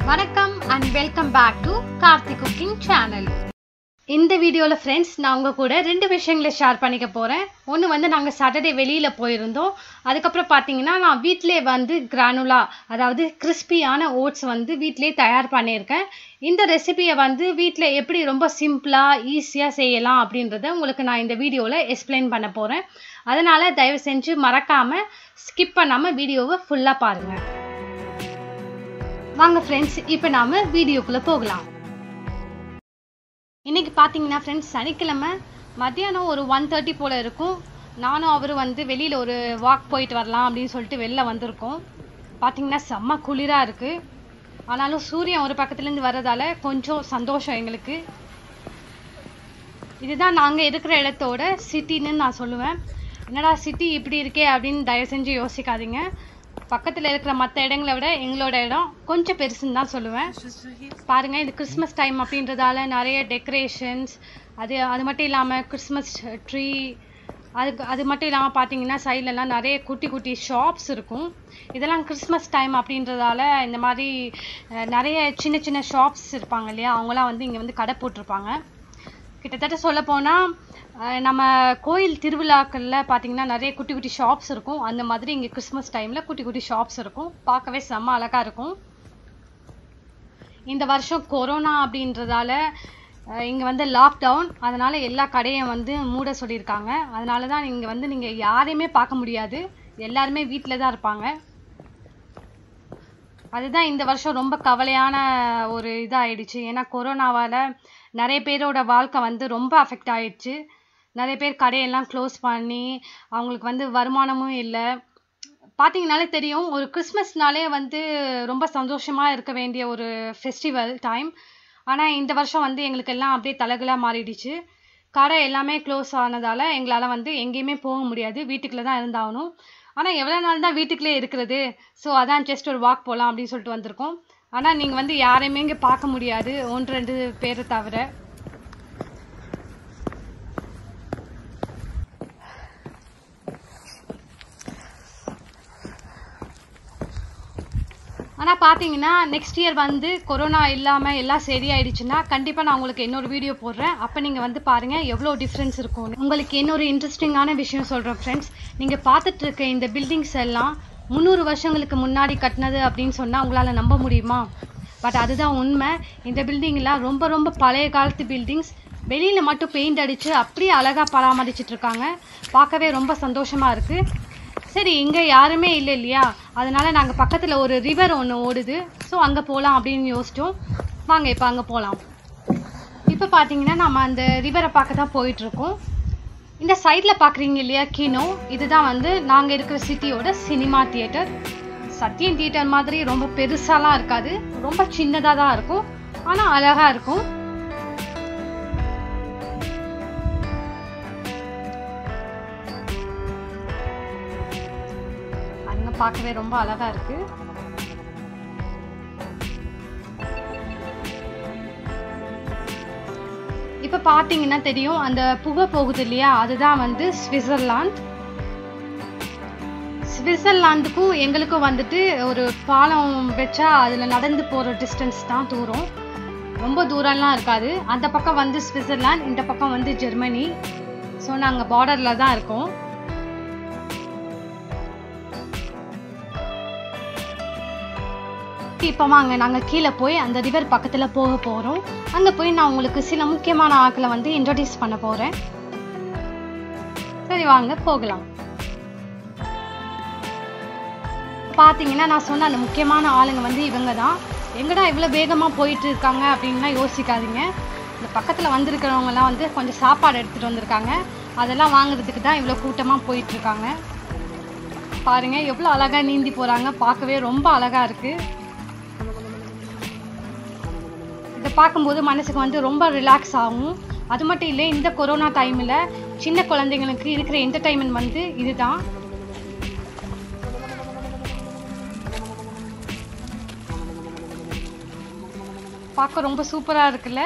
வணக்கம் and welcome back to Karthi cooking channel இந்த வீடியோவில் ஃப்ரெண்ட்ஸ் நான் உங்கள் கூட ரெண்டு விஷயங்களை ஷேர் பண்ணிக்க போகிறேன் ஒன்று வந்து நாங்கள் சாட்டர்டே வெளியில் போயிருந்தோம் அதுக்கப்புறம் பார்த்தீங்கன்னா நான் வீட்டிலே வந்து கிரானுலா அதாவது கிறிஸ்பியான ஓட்ஸ் வந்து வீட்டிலே தயார் பண்ணியிருக்கேன் இந்த ரெசிபியை வந்து வீட்டில் எப்படி ரொம்ப சிம்பிளாக ஈஸியாக செய்யலாம் அப்படின்றத உங்களுக்கு நான் இந்த வீடியோவில் எக்ஸ்பிளைன் பண்ண போகிறேன் அதனால் தயவு செஞ்சு மறக்காமல் ஸ்கிப் பண்ணாமல் வீடியோவை ஃபுல்லாக பாருங்கள் வாங்க ஃப்ரெண்ட்ஸ் இப்போ நாம வீடியோக்குள்ளே போகலாம் இன்னைக்கு பார்த்தீங்கன்னா ஃப்ரெண்ட்ஸ் சனிக்கிழமை மத்தியானம் ஒரு ஒன் தேர்ட்டி போல் இருக்கும் நானும் அவரும் வந்து வெளியில் ஒரு வாக் போயிட்டு வரலாம் அப்படின்னு சொல்லிட்டு வெளில வந்திருக்கோம் பார்த்தீங்கன்னா செம்ம குளிராக இருக்குது ஆனாலும் சூரியன் ஒரு பக்கத்துலேருந்து வர்றதால கொஞ்சம் சந்தோஷம் எங்களுக்கு இதுதான் நாங்கள் இருக்கிற இடத்தோட சிட்டின்னு நான் சொல்லுவேன் என்னடா சிட்டி இப்படி இருக்கே அப்படின்னு தயவு செஞ்சு யோசிக்காதீங்க பக்கத்தில் இருக்கிற மற்ற இடங்களை விட எங்களோட இடம் கொஞ்சம் பெருசுன்னு தான் சொல்லுவேன் பாருங்க இது கிறிஸ்மஸ் டைம் அப்படின்றதால நிறைய டெக்கரேஷன்ஸ் அது அது மட்டும் இல்லாமல் கிறிஸ்மஸ் ட்ரீ அதுக்கு அது மட்டும் இல்லாமல் பார்த்தீங்கன்னா சைட்லலாம் நிறைய குட்டி குட்டி ஷாப்ஸ் இருக்கும் இதெல்லாம் கிறிஸ்மஸ் டைம் அப்படின்றதால இந்த மாதிரி அஹ், நிறைய சின்ன சின்ன ஷாப்ஸ் இருப்பாங்க இல்லையா அவங்களாம் வந்து இங்கே வந்து கடை போட்டிருப்பாங்க கிட்டத்தட்ட சொல்ல போனால் நம்ம கோயில் திருவிழாக்களில் பார்த்தீங்கன்னா நிறைய குட்டி குட்டி ஷாப்ஸ் இருக்கும் அந்த மாதிரி இங்கே கிறிஸ்மஸ் டைமில் குட்டி குட்டி ஷாப்ஸ் இருக்கும் பார்க்கவே செம்ம அழகாக இருக்கும் இந்த வருஷம் கொரோனா அப்படின்றதால அஹ், இங்க வந்து லாக்டவுன் அதனால எல்லா கடையும் வந்து மூட சொல்லியிருக்காங்க அதனால தான் இங்க வந்து நீங்க யாரையுமே பார்க்க முடியாது எல்லாருமே வீட்டில் தான் இருப்பாங்க அதுதான் இந்த வருஷம் ரொம்ப கவலையான ஒரு இதாயிடுச்சு ஏன்னா கொரோனாவால நிறைய பேரோட வாழ்க்கை வந்து ரொம்ப அஃபெக்ட் ஆயிடுச்சு நிறைய பேர் கடையெல்லாம் க்ளோஸ் பண்ணி அவங்களுக்கு வந்து வருமானமும் இல்லை பார்த்தீங்கனாலே தெரியும் ஒரு கிறிஸ்மஸ்னாலே வந்து ரொம்ப சந்தோஷமா இருக்க வேண்டிய ஒரு ஃபெஸ்டிவல் டைம் ஆனால் இந்த வருஷம் வந்து எங்களுக்கு எல்லாம் அப்படியே தலைகளாக மாறிடுச்சு கடை எல்லாமே க்ளோஸ் ஆனதால எங்களால் வந்து எங்கேயுமே போக முடியாது வீட்டுக்குள்ளே தான் இருந்தாகணும் ஆனால் எவ்வளோ நாள் தான் வீட்டுக்குள்ளே இருக்கிறது ஸோ அதான் ஜஸ்ட் ஒரு வாக் போகலாம் அப்படின்னு சொல்லிட்டு வந்திருக்கோம் ஆனால் நீங்கள் வந்து யாரையுமே இங்கே பார்க்க முடியாது ஒன்று ரெண்டு பேரை தவிர ஆனால் பார்த்தீங்கன்னா நெக்ஸ்ட் இயர் வந்து கொரோனா இல்லாமல் எல்லாம் சரியாயிடுச்சுன்னா கண்டிப்பாக நான் உங்களுக்கு இன்னொரு வீடியோ போடுறேன் அப்போ நீங்கள் வந்து பாருங்கள் எவ்வளோ டிஃப்ரென்ஸ் இருக்கும் உங்களுக்கு இன்னொரு இன்ட்ரெஸ்டிங்கான விஷயம் சொல்கிறேன் ஃப்ரெண்ட்ஸ் நீங்கள் பார்த்துட்டு இருக்க இந்த பில்டிங்ஸ் எல்லாம் முந்நூறு வருஷங்களுக்கு முன்னாடி கட்டினது அப்படின்னு சொன்னால் உங்களால் நம்ப முடியுமா பட் அதுதான் உண்மை இந்த பில்டிங்லாம் ரொம்ப ரொம்ப பழைய காலத்து பில்டிங்ஸ் வெளியில் மட்டும் பெயிண்ட் அடித்து அப்படியே அழகாக பராமரிச்சிட்டு இருக்காங்க பார்க்கவே ரொம்ப சந்தோஷமாக இருக்குது சரி இங்கே யாருமே இல்லை இல்லையா அதனால நாங்கள் பக்கத்தில் ஒரு ரிவர் ஒன்று ஓடுது ஸோ அங்கே போகலாம் அப்படின்னு யோசிச்சோம் வாங்க இப்போ அங்கே போகலாம் இப்போ பார்த்தீங்கன்னா நம்ம அந்த ரிவரை பார்க்க தான் போயிட்டுருக்கோம் இந்த சைடில் பார்க்குறீங்க இல்லையா கினோ இதுதான் வந்து நாங்கள் இருக்கிற சிட்டியோட சினிமா தியேட்டர் சத்யம் தியேட்டர் மாதிரி ரொம்ப பெருசாலாம் இருக்காது ரொம்ப சின்னதாக தான் இருக்கும் ஆனால் அழகாக இருக்கும் அங்க பார்க்கவே ரொம்ப அழகா இருக்கு இப்ப பாத்தீங்கன்னா தெரியும் அந்த புகை போகுது இல்லையா அதுதான் வந்து சுவிட்சர்லாந்து சுவிட்சர்லாந்துக்கும் எங்களுக்கும் வந்துட்டு ஒரு பாலம் வச்சா அதுல நடந்து போற டிஸ்டன்ஸ் தான் தூரம் ரொம்ப தூரம்லாம் இருக்காது அந்த பக்கம் வந்து சுவிட்சர்லாந்து இந்த பக்கம் வந்து ஜெர்மனி ஸோ நாங்கள் பார்டரில் தான் இருக்கோம் இப்போ வாங்க நாங்கள் கீழே போய் அந்த ரிவர் பக்கத்தில் போக போகிறோம் அங்கே போய் நான் உங்களுக்கு சில முக்கியமான ஆட்களை வந்து இன்ட்ரடியூஸ் பண்ண போகிறேன் சரி வாங்க போகலாம் பார்த்தீங்கன்னா நான் சொன்ன அந்த முக்கியமான ஆளுங்க வந்து இவங்க தான் எங்கடா இவ்வளோ வேகமாக போயிட்டு இருக்காங்க அப்படின்லாம் யோசிக்காதீங்க இந்த பக்கத்தில் வந்திருக்கிறவங்கலாம் வந்து கொஞ்சம் சாப்பாடு எடுத்துகிட்டு வந்திருக்காங்க அதெல்லாம் வாங்குறதுக்கு தான் இவ்வளோ கூட்டமாக போயிட்டு இருக்காங்க பாருங்க எவ்வளோ அழகாக நீந்தி போகிறாங்க பார்க்கவே ரொம்ப அழகாக இருக்குது இதை பார்க்கும்போது மனசுக்கு வந்து ரொம்ப ரிலாக்ஸ் ஆகும் அது மட்டும் இல்லை இந்த கொரோனா டைமில் சின்ன குழந்தைங்களுக்கு இருக்கிற என்டர்டைன்மெண்ட் வந்து இதுதான் பார்க்க ரொம்ப சூப்பராக இருக்குல்ல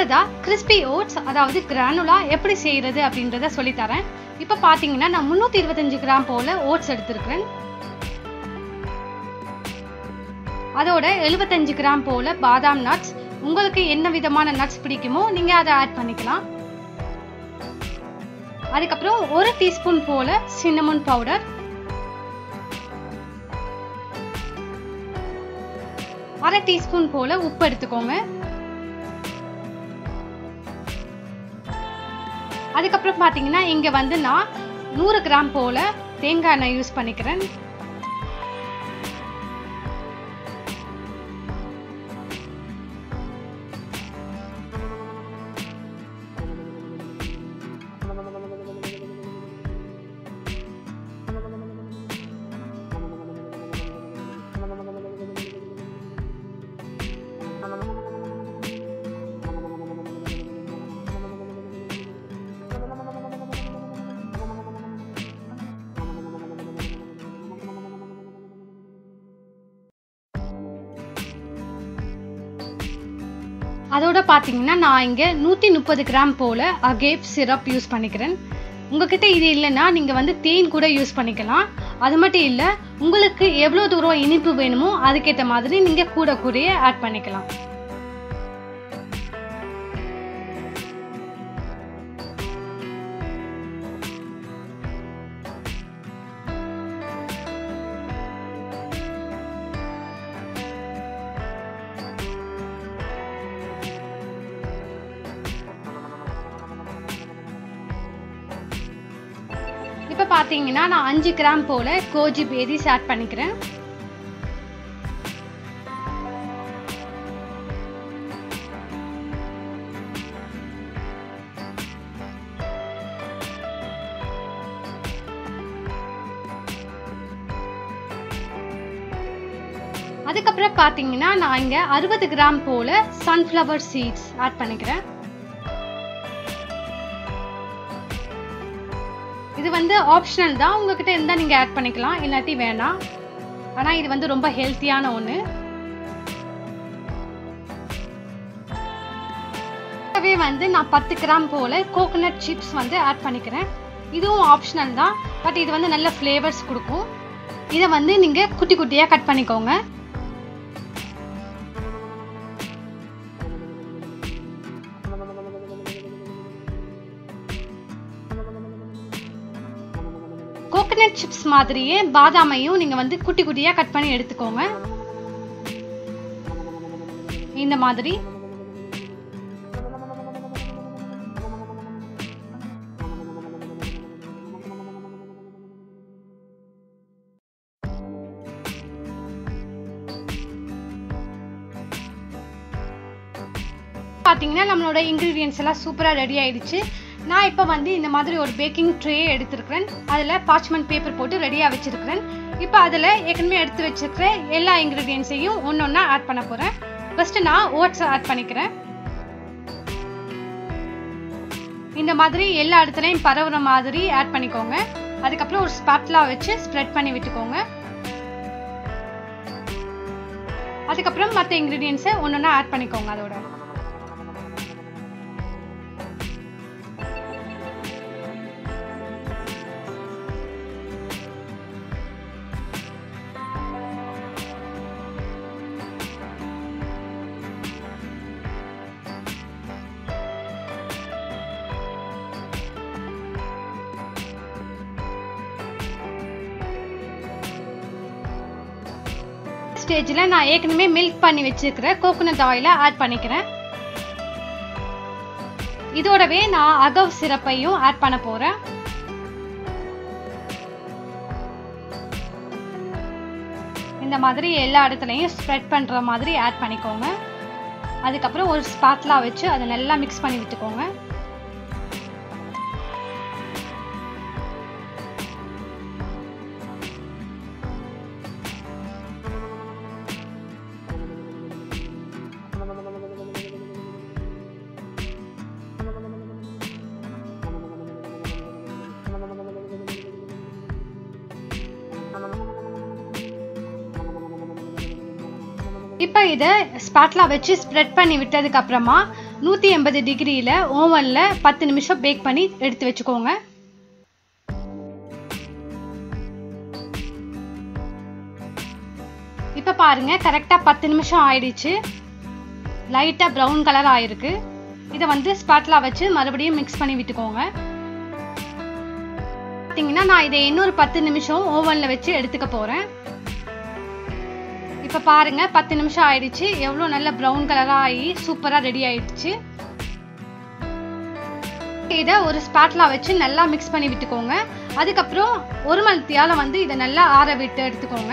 அடுத்ததா கிறிஸ்பி ஓட்ஸ் அதாவது கிரானுலா எப்படி செய்யறது அப்படின்றத சொல்லித்தரேன் இப்போ பார்த்தீங்கன்னா நான் முந்நூற்றி இருபத்தஞ்சு கிராம் போல ஓட்ஸ் எடுத்திருக்கிறேன் அதோட எழுபத்தஞ்சு கிராம் போல பாதாம் நட்ஸ் உங்களுக்கு என்ன விதமான நட்ஸ் பிடிக்குமோ நீங்க அதை ஆட் பண்ணிக்கலாம் அதுக்கப்புறம் ஒரு டீஸ்பூன் போல சின்னமன் பவுடர் அரை டீஸ்பூன் போல உப்பு எடுத்துக்கோங்க அதுக்கப்புறம் பார்த்தீங்கன்னா இங்கே வந்து நான் நூறு கிராம் போல தேங்காய் எண்ணெய் யூஸ் பண்ணிக்கிறேன் அதோட பார்த்தீங்கன்னா நான் இங்கே நூற்றி முப்பது கிராம் போல் அகேப் சிரப் யூஸ் பண்ணிக்கிறேன் உங்ககிட்ட இது இல்லைன்னா நீங்கள் வந்து தேன் கூட யூஸ் பண்ணிக்கலாம் அது மட்டும் இல்லை உங்களுக்கு எவ்வளோ தூரம் இனிப்பு வேணுமோ அதுக்கேற்ற மாதிரி நீங்கள் கூட கூடயே ஆட் பண்ணிக்கலாம் இப்போ பார்த்தீங்கன்னா நான் அஞ்சு கிராம் போல் கோஜி பேரிஸ் ஆட் பண்ணிக்கிறேன் அதுக்கப்புறம் பார்த்தீங்கன்னா நான் இங்கே அறுபது கிராம் போல் சன்ஃப்ளவர் சீட்ஸ் ஆட் பண்ணிக்கிறேன் இது வந்து ஆப்ஷனல் தான் உங்ககிட்ட இருந்தால் நீங்கள் ஆட் பண்ணிக்கலாம் இல்லாட்டி வேணாம் ஆனால் இது வந்து ரொம்ப ஹெல்த்தியான ஒன்று வந்து நான் பத்து கிராம் போல் கோகோனட் சிப்ஸ் வந்து ஆட் பண்ணிக்கிறேன் இதுவும் ஆப்ஷனல் தான் பட் இது வந்து நல்ல ஃப்ளேவர்ஸ் கொடுக்கும் இதை வந்து நீங்கள் குட்டி குட்டியாக கட் பண்ணிக்கோங்க கோகனட் சிப்ஸ் மாதிரியே பாதாமையும் நீங்க வந்து குட்டி குட்டியா கட் பண்ணி எடுத்துக்கோங்க இந்த மாதிரி பார்த்தீங்கன்னா நம்மளோட இன்க்ரீடியன்ஸ் எல்லாம் சூப்பராக ரெடி ஆயிடுச்சு நான் இப்போ வந்து இந்த மாதிரி ஒரு பேக்கிங் ட்ரே எடுத்திருக்கிறேன் அதில் பார்ச்மெண்ட் பேப்பர் போட்டு ரெடியாக வச்சுருக்கிறேன் இப்போ அதில் ஏற்கனவே எடுத்து வச்சுருக்கிற எல்லா இன்க்ரீடியன்ஸையும் ஒன்று ஒன்றா ஆட் பண்ண போகிறேன் ஃபஸ்ட்டு நான் ஓட்ஸ் ஆட் பண்ணிக்கிறேன் இந்த மாதிரி எல்லா இடத்துலையும் பரவுற மாதிரி ஆட் பண்ணிக்கோங்க அதுக்கப்புறம் ஒரு ஸ்பாட்லா வச்சு ஸ்ப்ரெட் பண்ணி விட்டுக்கோங்க அதுக்கப்புறம் மற்ற இன்க்ரீடியன்ஸை ஒன்று ஒன்றா ஆட் பண்ணிக்கோங்க அதோட ஸ்டேஜில் நான் ஏற்கனவே மில்க் பண்ணி வச்சிருக்கிற கோகோனட் ஆயிலை ஆட் பண்ணிக்கிறேன் இதோடவே நான் அகவ் சிரப்பையும் ஆட் பண்ண போகிறேன் இந்த மாதிரி எல்லா இடத்துலையும் ஸ்ப்ரெட் பண்ணுற மாதிரி ஆட் பண்ணிக்கோங்க அதுக்கப்புறம் ஒரு ஸ்பாட்லா வச்சு அதை நல்லா மிக்ஸ் பண்ணி விட்டுக்கோங்க இப்போ இதை ஸ்பாட்லா வச்சு ஸ்ப்ரெட் பண்ணி விட்டதுக்கு அப்புறமா நூற்றி எண்பது டிகிரியில் ஓவனில் பத்து நிமிஷம் பேக் பண்ணி எடுத்து வச்சுக்கோங்க இப்போ பாருங்க கரெக்டாக பத்து நிமிஷம் ஆயிடுச்சு லைட்டாக ப்ரௌன் கலர் ஆயிருக்கு இதை வந்து ஸ்பாட்லா வச்சு மறுபடியும் மிக்ஸ் பண்ணி விட்டுக்கோங்க பார்த்தீங்கன்னா நான் இதை இன்னொரு பத்து நிமிஷம் ஓவனில் வச்சு எடுத்துக்க போகிறேன் இப்போ பாருங்க பத்து நிமிஷம் ஆயிடுச்சு எவ்வளோ நல்ல ப்ரௌன் கலராக ஆகி சூப்பராக ரெடி ஆயிடுச்சு இதை ஒரு ஸ்பாட்லா வச்சு நல்லா மிக்ஸ் பண்ணி விட்டுக்கோங்க அதுக்கப்புறம் ஒரு மணித்தியால வந்து இதை நல்லா ஆற விட்டு எடுத்துக்கோங்க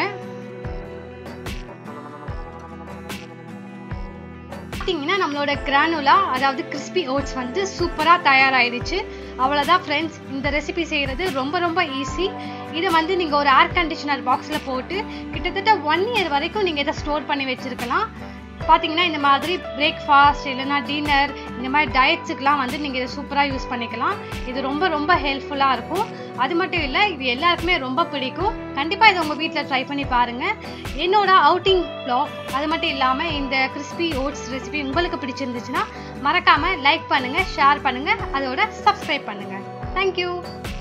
பார்த்தீங்கன்னா நம்மளோட கிரானுலா அதாவது கிறிஸ்பி ஓட்ஸ் வந்து சூப்பராக தயாராகிடுச்சு அவ்வளோதான் ஃப்ரெண்ட்ஸ் இந்த ரெசிபி செய்கிறது ரொம்ப ரொம்ப ஈஸி இதை வந்து நீங்கள் ஒரு ஏர் கண்டிஷனர் பாக்ஸில் போட்டு கிட்டத்தட்ட ஒன் இயர் வரைக்கும் நீங்கள் இதை ஸ்டோர் பண்ணி வச்சுருக்கலாம் பார்த்தீங்கன்னா இந்த மாதிரி பிரேக்ஃபாஸ்ட் இல்லைன்னா டின்னர் இந்த மாதிரி டயட்ஸுக்கெலாம் வந்து நீங்கள் இதை சூப்பராக யூஸ் பண்ணிக்கலாம் இது ரொம்ப ரொம்ப ஹெல்ப்ஃபுல்லாக இருக்கும் அது மட்டும் இல்லை இது எல்லாருக்குமே ரொம்ப பிடிக்கும் கண்டிப்பாக இதை உங்கள் வீட்டில் ட்ரை பண்ணி பாருங்கள் என்னோட அவுட்டிங் ப்ளாக் அது மட்டும் இல்லாமல் இந்த கிறிஸ்பி ஓட்ஸ் ரெசிபி உங்களுக்கு பிடிச்சிருந்துச்சுன்னா மறக்காமல் லைக் பண்ணுங்கள் ஷேர் பண்ணுங்கள் அதோட சப்ஸ்கிரைப் பண்ணுங்கள் தேங்க்யூ